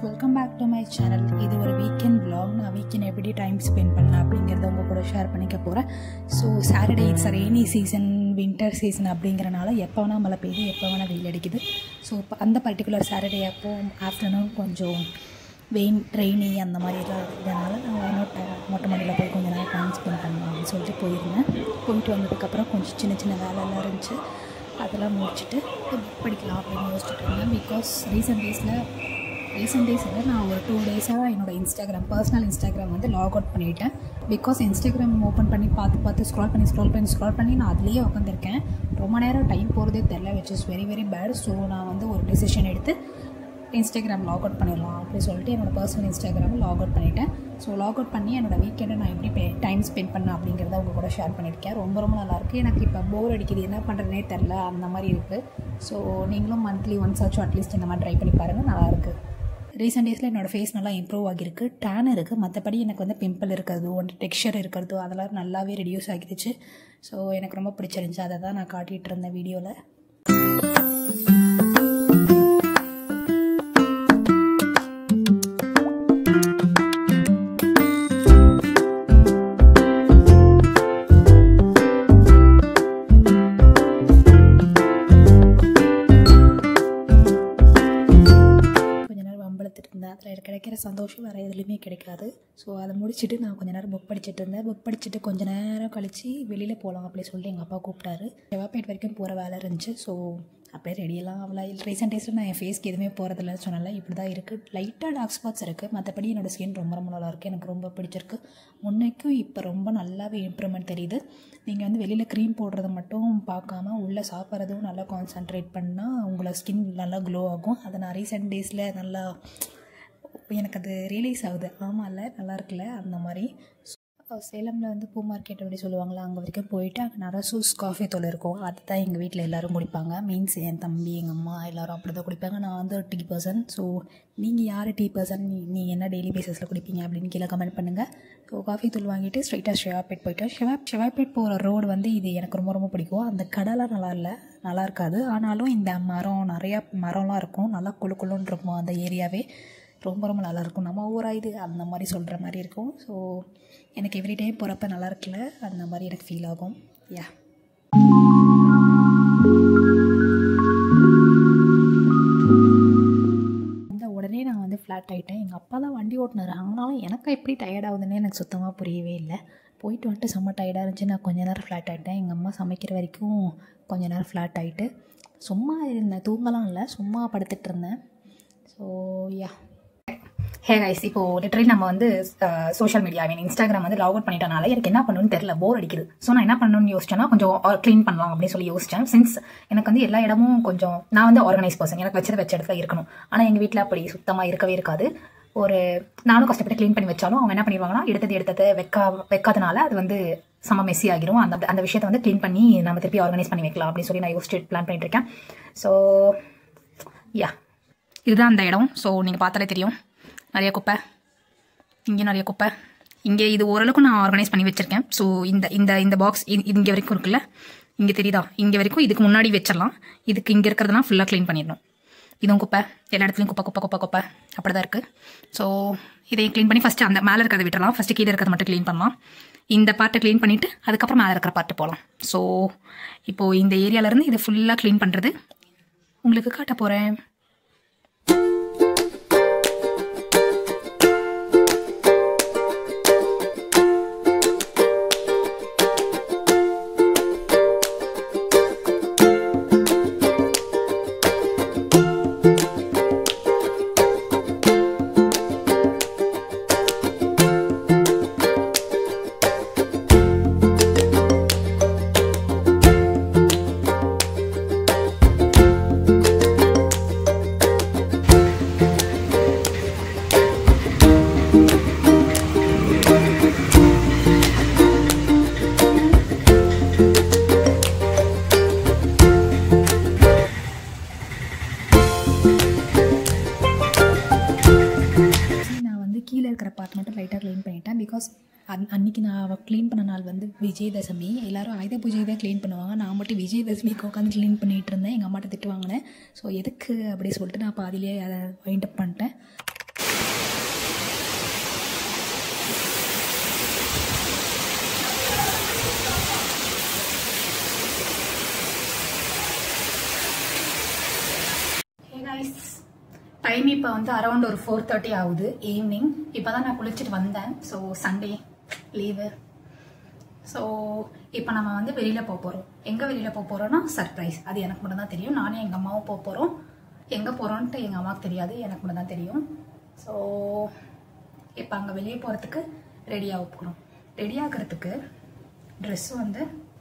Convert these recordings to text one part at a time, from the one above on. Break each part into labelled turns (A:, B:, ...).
A: welcome back to my channel இது ஒரு weekend vlog நான் வீக்கெண்ட் எப்படி டைம் ஸ்பெண்ட் பண்ணேன் அப்படிங்கிறத உங்கள் கூட ஷேர் பண்ணிக்க போகிறேன் so Saturday it's rainy season winter season அப்படிங்கிறனால எப்போ வேணால் மழை பெய்யுது எப்போ வேணால் வெயில் அடிக்குது ஸோ இப்போ அந்த பர்டிகுலர் சாட்டர்டே அப்போ ஆஃப்டர்நூன் கொஞ்சம் வெயின் ரெய்னி அந்த மாதிரி எல்லாம் இதனால் நான் என்னோட மொட்டை மாடியில் போய் கொஞ்சம் நேரம் டைம் ஸ்பெண்ட் பண்ணலாம் அப்படின்னு சொல்லிட்டு போயிருந்தேன் போயிட்டு வந்ததுக்கப்புறம் கொஞ்சம் சின்ன சின்ன வேலையெல்லாம் இருந்துச்சு அதெல்லாம் முடிச்சுட்டு புக் படிக்கலாம் அப்படின்னு யோசிச்சுட்டு இருந்தேன் பிகாஸ் ரீசெண்ட் டேஸில் ரீசெண்ட் டேஸில் நான் ஒரு டூ டேஸாக என்னோடய இன்ஸ்டாகிராம் பர்சனல் இன்ஸ்டாகிராம் வந்து லாக் அவுட் பண்ணிட்டேன் பிகாஸ் இன்ஸ்டாகிராம் ஓப்பன் பண்ணி பார்த்து பார்த்து ஸ்க்ரால் பண்ணி ஸ்க்ரால் பண்ணி ஸ்க்ரால் பண்ணி நான் அதுலேயே உட்காந்துருக்கேன் ரொம்ப நேரம் டைம் போகிறதே தெரில which is very very bad so நான் வந்து ஒரு டெசிஷன் எடுத்து இன்ஸ்டாகிராம் லாக் அவுட் பண்ணிடலாம் அப்படின்னு சொல்லிட்டு என்னோடய பர்சனல் இன்ஸ்டாகிராமை லாக் அவுட் பண்ணிட்டேன் ஸோ லாக் அவுட் பண்ணி என்னோடய வீக்கெண்டை நான் எப்படி டைம் ஸ்பெண்ட் பண்ணேன் அப்படிங்கிறத உங்கள் கூட ஷேர் பண்ணியிருக்கேன் ரொம்ப ரொம்ப நல்லாயிருக்கு எனக்கு இப்போ போர் அடிக்குது என்ன பண்ணுறதுனே தெரில அந்த மாதிரி இருக்குது ஸோ நீங்களும் மந்த்லி ஒன்ஸ் ஆச்சும் அட்லீஸ்ட் இந்த மாதிரி ட்ரை பண்ணி பாருங்கள் நல்லாயிருக்கு ரீசெண்ட் டேஸில் என்னோடய ஃபேஸ் நல்லா இம்ப்ரூவ் ஆகியிருக்கு டேன் இருக்குது மற்றபடி எனக்கு வந்து பிம்பிள் இருக்கிறதோ வந்து டெக்ஸ்சர் இருக்கிறதோ அதெல்லாம் நல்லாவே ரெடியூஸ் ஆகிடுச்சு ஸோ எனக்கு ரொம்ப பிடிச்சிருந்துச்சு அதை தான் நான் காட்டிகிட்டு இருந்தேன் வீடியோவில் கொஞ்ச நேரம் வம்பளத்துட்டு இருந்தேன் அதில் எனக்கு கிடைக்கிற சந்தோஷம் வேறு எதுலேயுமே கிடைக்காது ஸோ அதை முடிச்சுட்டு நான் கொஞ்ச நேரம் புக் படிச்சுட்டு இருந்தேன் புக் படிச்சுட்டு கொஞ்ச நேரம் கழித்து வெளியில் போகலாம் அப்படின்னு சொல்லிட்டு எங்கள் அப்பா கூப்பிட்டாரு செவ்வாப்பேட் வரைக்கும் போகிற வேலை இருந்துச்சு ஸோ அப்படியே ரெடியெல்லாம் அவ்வளோ ரீசெண்ட் டேஸில் நான் என் ஃபேஸ்க்கு எதுவுமே போகிறதில்ல சொன்னல இப்படி தான் இருக்குது லைட்டாக டார்க் ஸ்பாட்ஸ் இருக்குது மற்றபடி என்னோடய ஸ்கின் ரொம்ப ரொம்ப நல்லா இருக்குது எனக்கு ரொம்ப பிடிச்சிருக்கு முன்னைக்கும் இப்போ ரொம்ப நல்லாவே இம்ப்ரூவ்மெண்ட் தெரியுது நீங்கள் வந்து வெளியில் க்ரீம் போடுறத மட்டும் பார்க்காம உள்ளே சாப்பிட்றதும் நல்லா கான்சன்ட்ரேட் பண்ணால் உங்களை ஸ்கின் நல்லா க்ளோ ஆகும் அதை நான் ரீசெண்ட் டேஸில் நல்லா எனக்கு அது ரியலைஸ் ஆகுது ஆமாம்ல நல்லா இருக்குல்ல அந்த மாதிரி சேலமில் வந்து பூ மார்க்கெட் அப்படி சொல்லுவாங்களா அங்கே வரைக்கும் போயிட்டு அங்கே நரசூஸ் காஃபி தூள் இருக்கும் அதுதான் எங்கள் வீட்டில் எல்லோரும் குடிப்பாங்க மீன்ஸ் என் தம்பி எங்கள் அம்மா எல்லோரும் அப்படி தான் குடிப்பாங்க நான் வந்து ஒரு டீ பர்சன் ஸோ நீங்கள் யார் டீ பர்சன் நீங்கள் என்ன டெய்லி பேசிஸில் குடிப்பீங்க அப்படின்னு கீழே கமெண்ட் பண்ணுங்கள் ஸோ காஃபி தூள் வாங்கிட்டு ஸ்ட்ரைட்டாக ஷெவாப்பேட் போயிட்டேன் ஷெவா ஷெவாப்பேட் போகிற ரோடு வந்து இது எனக்கு ரொம்ப ரொம்ப பிடிக்கும் அந்த கடைலாம் நல்லா இல்லை நல்லா இருக்காது ஆனாலும் இந்த மரம் நிறையா மரம்லாம் இருக்கும் நல்லா குழு குழுன்னு இருக்கும் அந்த ஏரியாவே ரொம்ப ரொம்ப நல்லாயிருக்கும் நம்ம ஊராக இது அந்த மாதிரி சொல்கிற மாதிரி இருக்கும் ஸோ எனக்கு எவ்ரி டைம் போகிறப்ப நல்லா இருக்குல்ல அந்த மாதிரி எனக்கு ஃபீல் ஆகும் யா இந்த உடனே நான் வந்து ஃப்ளாட் ஆகிட்டேன் எங்கள் அப்பா தான் வண்டி ஓட்டினார் ஆனாலும் எனக்கு எப்படி டயர்ட் ஆகுதுன்னு எனக்கு சுத்தமாக புரியவே இல்லை போயிட்டு வந்துட்டு செம்ம டயர்டாக இருந்துச்சு நான் கொஞ்ச நேரம் ஃப்ளாட் ஆகிட்டேன் எங்கள் அம்மா சமைக்கிற வரைக்கும் கொஞ்ச நேரம் ஃப்ளாட் ஆகிட்டு சும்மா இருந்தேன் தூங்கலாம் இல்லை சும்மா படுத்துட்டு இருந்தேன் ஸோ யா ஹே கைஸ் இப்போது லிட்டரலி நம்ம வந்து சோஷியல் மீடியா மீன் இன்ஸ்டாகிராம் வந்து லாக் அவுட் பண்ணிட்டனால எனக்கு என்ன பண்ணணும்னு தெரியல போர் அடிக்குது ஸோ நான் என்ன பண்ணணும்னு யோசிச்சேன்னா கொஞ்சம் க்ளீன் பண்ணலாம் அப்படின்னு சொல்லி யோசிச்சேன் சின்ஸ் எனக்கு வந்து எல்லா இடமும் கொஞ்சம் நான் வந்து ஆர்கனைஸ் பர்சன் எனக்கு வச்சது வச்ச இடத்துல இருக்கணும் ஆனால் எங்கள் வீட்டில் அப்படி சுத்தமாக இருக்கவே இருக்காது ஒரு நானும் கஷ்டப்பட்டு க்ளீன் பண்ணி வச்சாலும் அவங்க என்ன பண்ணிடுவாங்கன்னா எடுத்தது எடுத்தது வைக்கா வைக்காதனால அது வந்து செம்ம மெஸ்ஸி ஆகிரும் அந்த அந்த விஷயத்தை வந்து க்ளீன் பண்ணி நம்ம திருப்பி ஆர்கனைஸ் பண்ணி வைக்கலாம் அப்படின்னு சொல்லி நான் யோசிச்சு பிளான் பண்ணிட்டு இருக்கேன் ஸோ யா இதுதான் அந்த இடம் ஸோ நீங்கள் பார்த்தாலே தெரியும் நிறைய குப்பை இங்கே நிறைய குப்பை இங்கே இது ஓரளவுக்கு நான் ஆர்கனைஸ் பண்ணி வச்சுருக்கேன் ஸோ இந்த இந்த இந்த பாக்ஸ் இங்கே வரைக்கும் இருக்குல்ல இங்கே தெரியுதா இங்கே வரைக்கும் இதுக்கு முன்னாடி வச்சிடலாம் இதுக்கு இங்கே இருக்கிறதெல்லாம் ஃபுல்லாக க்ளீன் பண்ணிடணும் இதுவும் குப்பை எல்லா இடத்துலையும் குப்பை குப்பை குப்பை குப்பை அப்படி தான் இருக்குது ஸோ இதையும் க்ளீன் பண்ணி ஃபஸ்ட்டு அந்த மேலே இருக்கிறத விட்டுறலாம் ஃபஸ்ட்டு கீழே இருக்கிறத மட்டும் க்ளீன் பண்ணலாம் இந்த பார்ட்டை க்ளீன் பண்ணிவிட்டு அதுக்கப்புறம் மேலே இருக்கிற பார்ட்டு போகலாம் ஸோ இப்போது இந்த ஏரியாவிலேருந்து இதை ஃபுல்லாக க்ளீன் பண்ணுறது உங்களுக்கு காட்ட போகிறேன் நான் வந்து கீழே இருக்கிற பார்ட் மட்டும் லைட்டாக க்ளீன் பண்ணிட்டேன் பிகாஸ் அன் அன்றைக்கி நான் க்ளீன் பண்ண நாள் வந்து விஜயதசமி எல்லோரும் ஆயுத பூஜை தான் க்ளீன் பண்ணுவாங்க நான் மட்டும் விஜயதசமிக்கு உட்காந்து க்ளீன் பண்ணிகிட்டு இருந்தேன் எங்கள் அம்மாட்ட திட்டு வாங்கினேன் ஸோ எதுக்கு அப்படி சொல்லிட்டு நான் பாதியிலே அதை வைண்ட் அப் பண்ணிட்டேன் கைஸ் டைம் இப்போ வந்து அரௌண்ட் ஒரு ஃபோர் தேர்ட்டி ஆகுது ஈவினிங் இப்போ தான் நான் குளிச்சுட்டு வந்தேன் ஸோ சண்டே லீவு ஸோ இப்போ நம்ம வந்து வெளியில் போக போகிறோம் எங்கே வெளியில் போக போகிறோம்னா சர்ப்ரைஸ் அது எனக்கு மட்டும் தான் தெரியும் நானும் எங்கள் அம்மாவும் போக போகிறோம் எங்கே போகிறோன்ட்டு எங்கள் அம்மாவுக்கு தெரியாது எனக்கு மட்டும் தான் தெரியும் ஸோ இப்போ அங்கே வெளியே போகிறதுக்கு ரெடி ஆக போகிறோம் ரெடி ஆகிறதுக்கு ட்ரெஸ் வந்து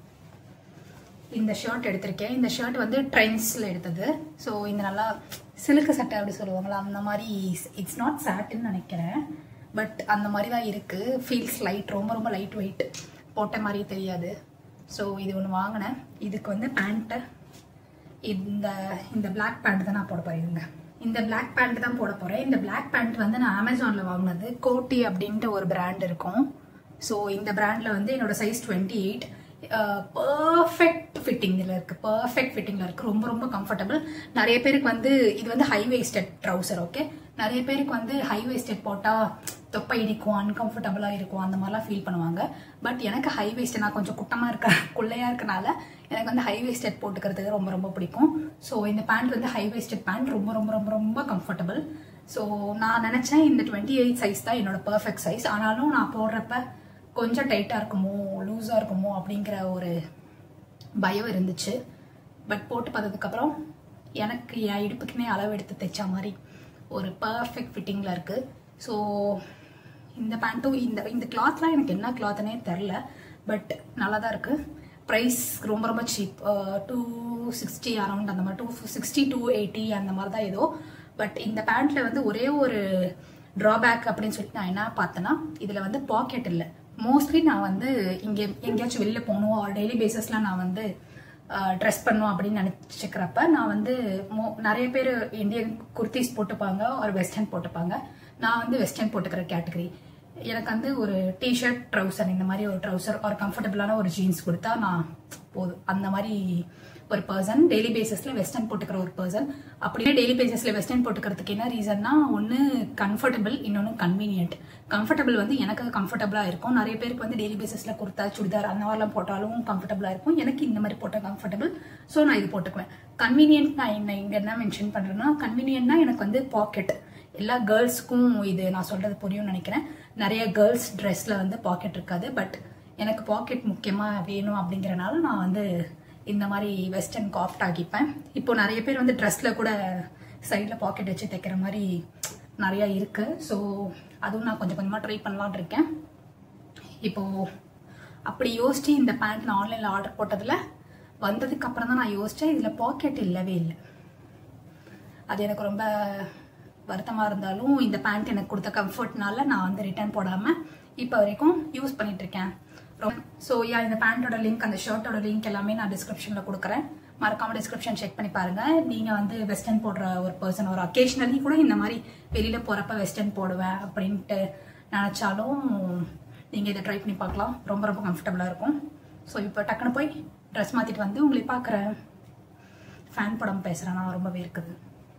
A: இந்த ஷர்ட் எடுத்திருக்கேன் இந்த ஷர்ட் வந்து ட்ரெண்ட்ஸில் எடுத்தது ஸோ இந்த நல்லா சிலுக்கு சட்டை அப்படி சொல்லுவாங்களா அந்த மாதிரி இட்ஸ் நாட் சாட்டுன்னு நினைக்கிறேன் பட் அந்த மாதிரி தான் இருக்குது ஃபீல்ஸ் லைட் ரொம்ப ரொம்ப லைட் வெயிட் போட்ட மாதிரி தெரியாது ஸோ இது ஒன்று வாங்கினேன் இதுக்கு வந்து பேண்ட்டு இந்த இந்த பிளாக் பேண்ட் தான் நான் போட போகிறேன் இந்த பிளாக் பேண்ட் தான் போட போகிறேன் இந்த பிளாக் பேண்ட் வந்து நான் அமேசானில் வாங்கினது கோட்டி அப்படின்ட்டு ஒரு பிராண்ட் இருக்கும் ஸோ இந்த பிராண்டில் வந்து என்னோட சைஸ் டுவெண்ட்டி எயிட் பர்ஃபெக்ட் ஃபிட்டிங்கில் இருக்குது பர்ஃபெக்ட் ஃபிட்டிங்கில் இருக்குது ரொம்ப ரொம்ப கம்ஃபர்டபுள் நிறைய பேருக்கு வந்து இது வந்து ஹை வேஸ்டட் ட்ரௌசர் ஓகே நிறைய பேருக்கு வந்து ஹை வேஸ்டட் போட்டால் தொப்பை இடிக்கும் அன்கம்ஃபர்டபுளாக இருக்கும் அந்த மாதிரிலாம் ஃபீல் பண்ணுவாங்க பட் எனக்கு ஹை வேஸ்ட் நான் கொஞ்சம் குட்டமாக இருக்க குள்ளையாக இருக்கனால எனக்கு வந்து ஹை வேஸ்டட் போட்டுக்கிறதுக்கு ரொம்ப ரொம்ப பிடிக்கும் ஸோ இந்த பேண்ட் வந்து ஹை வேஸ்டட் பேண்ட் ரொம்ப ரொம்ப ரொம்ப ரொம்ப கம்ஃபர்டபுள் ஸோ நான் நினச்சேன் இந்த டுவெண்ட்டி எயிட் சைஸ் தான் என்னோட பர்ஃபெக்ட் சைஸ் ஆனாலும் நான் போடுறப்ப கொஞ்சம் டைட்டாக இருக்குமோ லூஸாக இருக்குமோ அப்படிங்கிற ஒரு பயம் இருந்துச்சு பட் போட்டு பார்த்ததுக்கப்புறம் எனக்கு என் இடுப்புக்குமே அளவு எடுத்து தைச்ச மாதிரி ஒரு பர்ஃபெக்ட் ஃபிட்டிங்கில் இருக்குது ஸோ இந்த பேண்ட்டும் இந்த இந்த கிளாத்லாம் எனக்கு என்ன கிளாத்னே தெரில பட் நல்லா தான் இருக்குது ப்ரைஸ் ரொம்ப ரொம்ப சீப் டூ சிக்ஸ்டி அரௌண்ட் அந்த மாதிரி டூ சிக்ஸ்டி டூ எயிட்டி அந்த மாதிரி தான் ஏதோ பட் இந்த பேண்ட்டில் வந்து ஒரே ஒரு ட்ராபேக் அப்படின்னு சொல்லிட்டு நான் என்ன பார்த்தேன்னா இதில் வந்து பாக்கெட் இல்லை மோஸ்ட்லி நான் வந்து இங்கே எங்கேயாச்சும் வெளியில் போகணும் ஆர் டெய்லி பேசிஸில் நான் வந்து ட்ரெஸ் பண்ணும் அப்படின்னு நினச்சிக்கிறப்ப நான் வந்து மோ நிறைய பேர் இந்தியன் குர்த்திஸ் போட்டுப்பாங்க ஒரு வெஸ்டர்ன் போட்டுப்பாங்க நான் வந்து வெஸ்டர்ன் போட்டுக்கிற கேட்டகரி எனக்கு வந்து ஒரு டிஷர்ட் ட்ரௌசர் இந்த மாதிரி ஒரு ட்ரௌசர் ஒரு கம்ஃபர்டபுளான ஒரு ஜீன்ஸ் கொடுத்தா நான் போதும் அந்த மாதிரி ஒரு பர்சன் டெய்லி பேசிஸில் வெஸ்டர்ன் போட்டுக்கிற ஒரு பர்சன் அப்படியே டெய்லி பேசிஸில் வெஸ்டர்ன் போட்டுக்கிறதுக்கு என்ன ரீசன்னா ஒன்று கம்ஃபர்டபுள் இன்னொன்று கன்வீனியன்ட் கம்ஃபர்டபுள் வந்து எனக்கு கம்ஃபர்டபுளாக இருக்கும் நிறைய பேருக்கு வந்து டெய்லி பேசிஸில் குர்த்தா சுடிதார் அந்த மாதிரிலாம் போட்டாலும் கம்ஃபர்டபுளாக இருக்கும் எனக்கு இந்த மாதிரி போட்டால் கம்ஃபர்டபுள் ஸோ நான் இது போட்டுக்குவேன் கன்வீனியன்ட் நான் என்ன இங்கே என்ன மென்ஷன் பண்ணுறேன்னா கன்வீனியன்ட்னா எனக்கு வந்து பாக்கெட் எல்லா கேர்ள்ஸுக்கும் இது நான் சொல்கிறது புரியும்னு நினைக்கிறேன் நிறைய கேர்ள்ஸ் ட்ரெஸ்ஸில் வந்து பாக்கெட் இருக்காது பட் எனக்கு பாக்கெட் முக்கியமாக வேணும் அப்படிங்கிறனால நான் வந்து இந்த மாதிரி வெஸ்டர்ன் காப்ட் ஆகிப்பேன் இப்போ நிறைய பேர் வந்து ட்ரெஸ்ஸில் கூட சைடில் பாக்கெட் வச்சு தைக்கிற மாதிரி நிறையா இருக்குது ஸோ அதுவும் நான் கொஞ்சம் கொஞ்சமாக ட்ரை பண்ணலான் இருக்கேன் இப்போது அப்படி யோசிச்சு இந்த பேண்ட் நான் ஆன்லைனில் ஆர்டர் போட்டதில் வந்ததுக்கு அப்புறம் தான் நான் யோசித்தேன் இதில் பாக்கெட் இல்லவே இல்லை அது எனக்கு ரொம்ப வருத்தமாக இருந்தாலும் இந்த பேண்ட் எனக்கு கொடுத்த கம்ஃபர்ட்னால நான் வந்து ரிட்டர்ன் போடாமல் இப்போ வரைக்கும் யூஸ் பண்ணிட்டு இருக்கேன் ஸோ யா இந்த பேண்ட்டோட லிங்க் அந்த ஷர்ட்டோட லிங்க் எல்லாமே நான் டிஸ்கிரிப்ஷனில் கொடுக்குறேன் மறக்காம டிஸ்கிரிப்ஷன் செக் பண்ணி பாருங்க நீங்கள் வந்து வெஸ்டர்ன் போடுற ஒரு பர்சன் ஒரு அக்கேஷ்னலி கூட இந்த மாதிரி வெளியில் போகிறப்ப வெஸ்டர்ன் போடுவேன் அப்படின்ட்டு நினச்சாலும் நீங்கள் இதை ட்ரை பண்ணி பார்க்கலாம் ரொம்ப ரொம்ப கம்ஃபர்டபுளாக இருக்கும் ஸோ இப்போ டக்குன்னு போய் ட்ரெஸ் மாற்றிட்டு வந்து உங்களை பார்க்குறேன் ஃபேன் படம் பேசுகிறேன் நான் ரொம்பவே இருக்குது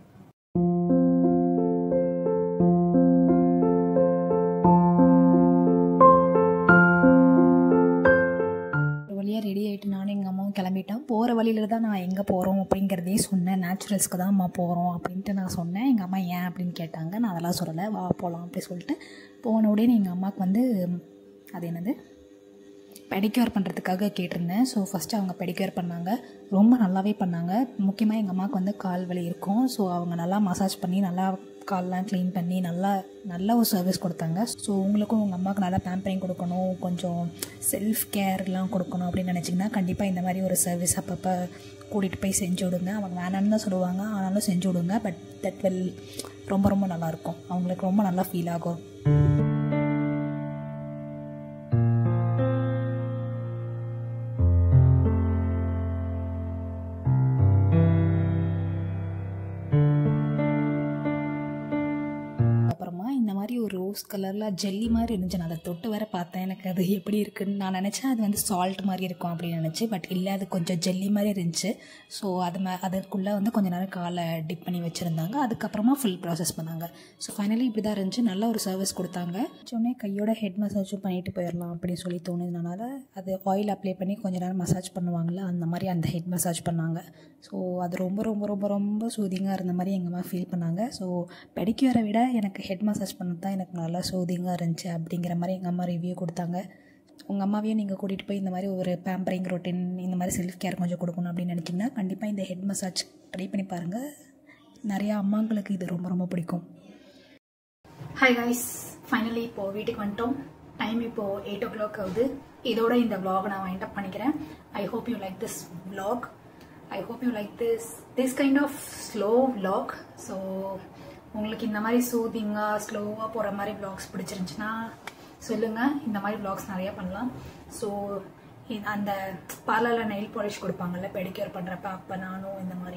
A: ஒரு வழியாக ரெடி ஆகிட்டு நானும் எங்கள் அம்மாவும் கிளம்பிட்டேன் போகிற வழியில் தான் நான் எங்கே போகிறோம் அப்படிங்கிறதே சொன்னேன் நேச்சுரல்ஸ்க்கு தான் அம்மா போகிறோம் அப்படின்ட்டு நான் சொன்னேன் எங்கள் அம்மா ஏன் அப்படின்னு கேட்டாங்க நான் அதெல்லாம் சொல்லலை வா போகலாம் அப்படி சொல்லிட்டு போன உடனே எங்கள் அம்மாவுக்கு வந்து அது என்னது பெடிக்யூர் பண்ணுறதுக்காக கேட்டிருந்தேன் ஸோ ஃபஸ்ட்டு அவங்க பெடிக்யூர் பண்ணாங்க ரொம்ப நல்லாவே பண்ணாங்க முக்கியமாக எங்கள் அம்மாவுக்கு வந்து கால் வலி இருக்கும் ஸோ அவங்க நல்லா மசாஜ் பண்ணி நல்லா கால்லாம் க்ளீன் பண்ணி நல்லா நல்ல ஒரு சர்வீஸ் கொடுத்தாங்க ஸோ உங்களுக்கும் உங்கள் அம்மாவுக்கு நல்லா பேம்பரிங் கொடுக்கணும் கொஞ்சம் செல்ஃப் கேர்லாம் கொடுக்கணும் அப்படின்னு நினச்சிங்கன்னா கண்டிப்பாக இந்த மாதிரி ஒரு சர்வீஸ் அப்பப்போ கூட்டிகிட்டு போய் செஞ்சு விடுங்க அவங்க வேணான்னு தான் சொல்லுவாங்க ஆனாலும் செஞ்சு விடுங்க பட் தட் வில் ரொம்ப ரொம்ப நல்லாயிருக்கும் அவங்களுக்கு ரொம்ப நல்லா ஃபீல் ஆகும் அப்புறமா இந்த மாதிரி ஒரு ரோஸ் கலரில் ஜெல்லி மாதிரி இருந்துச்சு நான் அதை தொட்டு வர பார்த்தேன் எனக்கு அது எப்படி இருக்குன்னு நான் நினச்சேன் அது வந்து சால்ட் மாதிரி இருக்கும் அப்படின்னு நினச்சி பட் இல்லை அது கொஞ்சம் ஜெல்லி மாதிரி இருந்துச்சு ஸோ அது மே அதுக்குள்ளே வந்து கொஞ்ச நேரம் காலை டிப் பண்ணி வச்சுருந்தாங்க அதுக்கப்புறமா ஃபுல் ப்ராசஸ் பண்ணாங்க ஸோ ஃபைனலி இப்படி தான் இருந்துச்சு நல்ல ஒரு சர்வீஸ் கொடுத்தாங்க சொன்னே கையோட ஹெட் மசாஜும் பண்ணிட்டு போயிடலாம் அப்படின்னு சொல்லி தோணுதுனால அது ஆயில் அப்ளை பண்ணி கொஞ்ச நேரம் மசாஜ் பண்ணுவாங்கள்ல அந்த மாதிரி அந்த ஹெட் மசாஜ் பண்ணாங்க ஸோ அது ரொம்ப ரொம்ப ரொம்ப ரொம்ப சூதிங்காக இருந்த மாதிரி எங்கள் அம்மா ஃபீல் பண்ணாங்க ஸோ பெடிக்யூரை விட எனக்கு ஹெட் மசாஜ் பண்ணது தான் எனக்கு நல்லா சூதிங்காக இருந்துச்சு அப்படிங்கிற மாதிரி எங்கள் அம்மா ரிவ்யூ கொடுத்தாங்க உங்கள் அம்மாவையும் நீங்கள் கூட்டிகிட்டு போய் இந்த மாதிரி ஒரு பேம்பரிங் ரொட்டீன் இந்த மாதிரி செல்ஃப் கேர் கொஞ்சம் கொடுக்கணும் அப்படின்னு நினச்சிங்கன்னா கண்டிப்பாக இந்த ஹெட் மசாஜ் ட்ரை பண்ணி பாருங்கள் நிறையா அம்மாங்களுக்கு இது ரொம்ப ரொம்ப பிடிக்கும் ஹாய் கைஸ் ஃபைனலி இப்போது வீட்டுக்கு வந்துட்டோம் டைம் இப்போது எயிட் ஓ கிளாக் ஆகுது இதோட இந்த vlog நான் வைண்ட் அப் பண்ணிக்கிறேன் I hope you like this vlog I hope you like this this kind of slow vlog so உங்களுக்கு இந்த மாதிரி சூதிங்காக ஸ்லோவாக போகிற மாதிரி vlogs பிடிச்சிருந்துச்சுன்னா சொல்லுங்கள் இந்த மாதிரி vlogs நிறைய பண்ணலாம் ஸோ அந்த பார்லரில் நெயில் பாலிஷ் கொடுப்பாங்கல்ல பெடிக்யூர் பண்ணுறப்ப அப்போ நானும் இந்த மாதிரி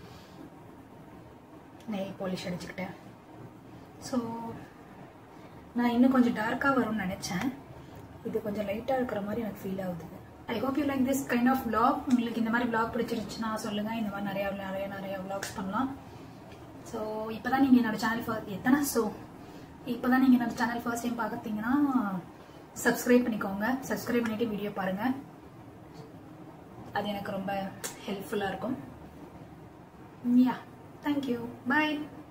A: நெயில் பாலிஷ் அடிச்சுக்கிட்டேன் ஸோ நான் இன்னும் கொஞ்சம் டார்க்காக வரும்னு நினச்சேன் இது கொஞ்சம் லைட்டாக இருக்கிற மாதிரி எனக்கு ஃபீல் ஆகுது I hope you like this kind of vlog உங்களுக்கு இந்த மாதிரி vlog பிடிச்சிருந்துச்சுன்னா சொல்லுங்கள் இந்த மாதிரி நிறையா நிறைய நிறைய vlogs பண்ணலாம் ஸோ இப்போ தான் நீங்கள் என்னோட சேனல் ஃபர்ஸ்ட் எத்தனை ஸோ இப்போ தான் நீங்கள் என்னோட சேனல் ஃபர்ஸ்ட் டைம் பார்க்குறீங்கன்னா சப்ஸ்கிரைப் பண்ணிக்கோங்க சப்ஸ்கிரைப் பண்ணிவிட்டு வீடியோ பாருங்கள் அது எனக்கு ரொம்ப ஹெல்ப்ஃபுல்லாக இருக்கும் யா தேங்க்யூ பாய்